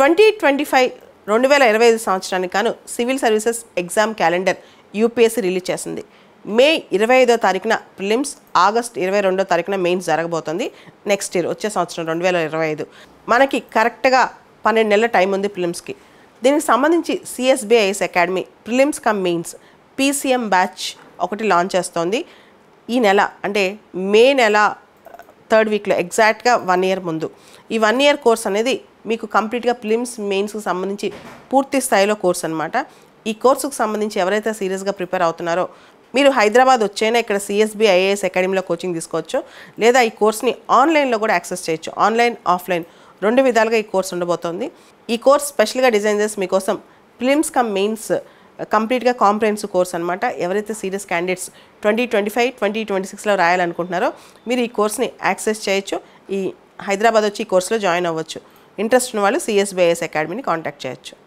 twenty twenty five రెండు వేల ఇరవై ఐదు సంవత్సరానికి గాను civil services exam calendar UPSC release చేసింది మే ఇరవై ఐదో తారీఖున ప్రిలిమ్స్ ఆగస్ట్ ఇరవై రెండో తారీఖున మెయిన్స్ జరగబోతుంది నెక్స్ట్ ఇయర్ వచ్చే సంవత్సరం రెండు వేల ఇరవై ఐదు మనకి కరెక్ట్గా పన్నెండు నెలల టైం ఉంది ప్రిలిమ్స్కి దీనికి సంబంధించి CSB IAS academy prelims cum mains PCM batch ఒకటి లాంచ్ చేస్తోంది ఈ నెల అంటే మే నెల థర్డ్ వీక్లో ఎగ్జాక్ట్గా వన్ ఇయర్ ముందు ఈ వన్ ఇయర్ కోర్స్ అనేది మీకు కంప్లీట్గా ప్రిలిమ్స్ మెయిన్స్కి సంబంధించి పూర్తి స్థాయిలో కోర్స్ అనమాట ఈ కోర్సుకు సంబంధించి ఎవరైతే సీరియస్గా ప్రిపేర్ అవుతున్నారో మీరు హైదరాబాద్ వచ్చైనా ఇక్కడ సిఎస్బి ఐఏఎస్ అకాడమీలో కోచింగ్ తీసుకోవచ్చు లేదా ఈ కోర్స్ని ఆన్లైన్లో కూడా యాక్సెస్ చేయొచ్చు ఆన్లైన్ ఆఫ్లైన్ రెండు విధాలుగా ఈ కోర్స్ ఉండబోతోంది ఈ కోర్స్ స్పెషల్గా డిజైన్ చేసి మీకోసం ప్రిలిమ్స్ కమ్ మెయిన్స్ కంప్లీట్గా కాంప్రహెన్సివ్ కోర్స్ అనమాట ఎవరైతే serious candidates twenty twenty five twenty twenty సిక్స్లో రాయాలనుకుంటున్నారో మీరు ఈ కోర్స్ని యాక్సెస్ చేయొచ్చు ఈ హైదరాబాద్ వచ్చి ఈ కోర్సులో జాయిన్ అవ్వచ్చు ఇంట్రెస్ట్ ఉన్న వాళ్ళు సిఎస్బిఐఎస్ అకాడమీని కాంటాక్ట్ చేయొచ్చు